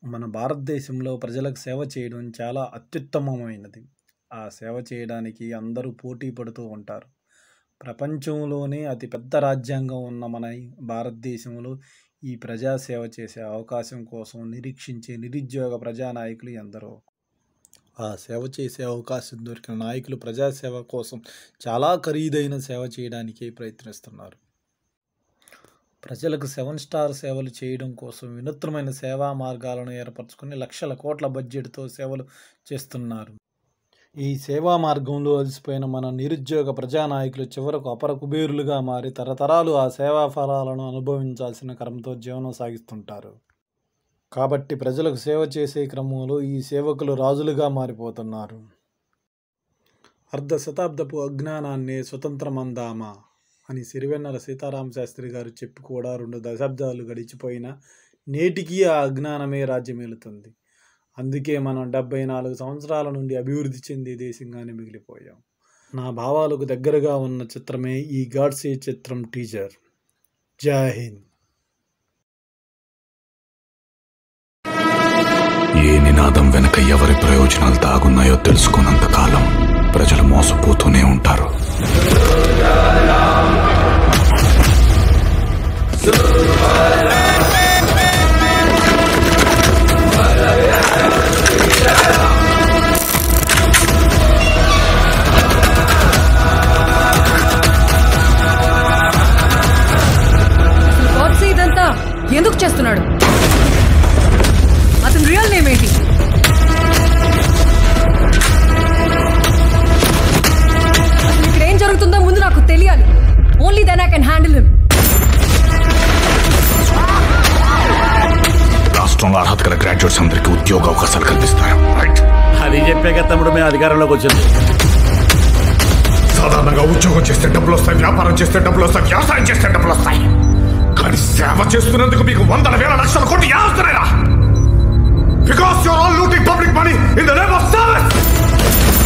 మన భారతదేశంలో ప్రజలకు సేవ చేయడం చాలా అత్యుత్తమమైనది. ఆ సేవ చేయడానికి అందరూ పోటీ పడుతూ ఉంటారు. ప్రపంచంలోనే అతి పెద్ద రాజ్యాంగం ఉన్న మన ఈ భారతదేశంలో ఈ ప్రజాసేవ చేసే అవకాశం కోసం నిరీక్షించే నిరుద్యోగ ప్రజానాయకులు ఎందరో. ఆ సేవ చేసే అవకాశం దొరికిన నాయకులు ప్రజాసేవ కోసం చాలా ఖరీదైన సేవ చేయడానికే ప్రయత్నిస్తున్నారు. ప్రజలకు సెవెన్ స్టార్ సేవలు చేయడం కోసం వినూత్నమైన సేవా మార్గాలను ఏర్పరచుకొని లక్షల కోట్ల బడ్జెట్‌తో సేవలు చేస్తున్నారు. ఈ సేవా మార్గంలో అలసిపోయిన మన నిరుద్యోగ ప్రజానాయకులు చివరకు అపర కుబేరులుగా మారి తరతరాలు ఆ సేవా ఫలాలను అనుభవించాల్సిన కర్మతో జీవనం సాగిస్తుంటారు. కాబట్టి ప్రజలకు సేవ చేసే క్రమంలో ఈ సేవకులు రాజులుగా మారిపోతున్నారు. అర్ధ శతాబ్దపు అజ్ఞానాన్నే స్వతంత్రమందామా అని సిరివెన్నెల సీతారామశాస్త్రి గారు చెప్పి కూడా రెండు దశాబ్దాలు గడిచిపోయినా నేటికీ ఆ అజ్ఞానమే రాజ్యమేలుతోంది. అందుకే మనం డెబ్బై నాలుగు సంవత్సరాల నుండి అభివృద్ధి చెందే దేశంగానే మిగిలిపోయాం. నా భావాలకు దగ్గరగా ఉన్న చిత్రమే ఈ గాడ్సే చిత్రం టీజర్. జై హింద్. ఏ నినాదం వెనక ఎవరి ప్రయోజనాలు దాగున్నాయో తెలుసుకోనంత కాలం ప్రజలు మోసపోతూనే ఉంటారు అసలు గాడ్సే ఇదంతా ఎందుకు చేస్తున్నాడు అతని రియల్ నేమ్ ఏంటి అసలు ఇక్కడ ఏం జరుగుతుందో ముందు నాకు తెలియాలి only then I can handle him రాష్ట్రంలో అర్హత గల గ్రాడ్యుయేట్స్ అందరికీ ఉద్యోగ అవకాశాలు కల్పిస్తారు రైట్ అది చెప్పాక తమ్ముడు మేము అధికారంలోకి వచ్చింది సాధారణంగా ఉద్యోగం చేస్తే డబ్బులు వస్తాయి వ్యాపారం చేస్తే డబ్బులు వస్తాయి వ్యవసాయం చేస్తే డబ్బులు వస్తాయి కానీ సేవ చేస్తున్నందుకు మీకు వందల వేల లక్షల కోట్లు యావస్తున్నాయిరా because your all looting public money in the name of service